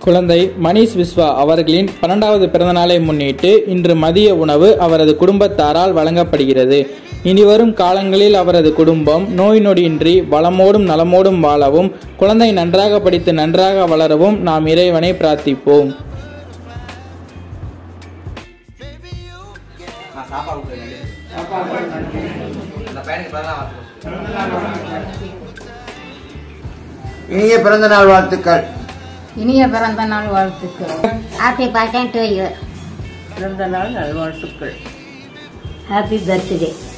குழந்தை மணீஷ் விஸ்வா அவர்களின் பன்னெண்டாவது பிறந்தநாளை முன்னிட்டு இன்று மதிய உணவு அவரது குடும்பத்தாரால் வழங்கப்படுகிறது இனிவரும் காலங்களில் அவரது குடும்பம் நோய் நொடியின்றி வளமோடும் நலமோடும் வாழவும் குழந்தை நன்றாக படித்து நன்றாக வளரவும் நாம் இறைவனை பிரார்த்திப்போம் நான் சாப்பாடு கொடுக்குறேன் அந்த பையனுக்கு பிறந்தநாள் வாழ்த்து இனிய பிறந்த நாள் வாழ்த்துக்கள் இனிய பிறந்த நாள் வாழ்த்துக்கள் ஹாப்பி பர்த்டே டு யூ பிறந்த நாள் நல்வாழ்த்துக்கள் ஹாப்பி பர்த்டே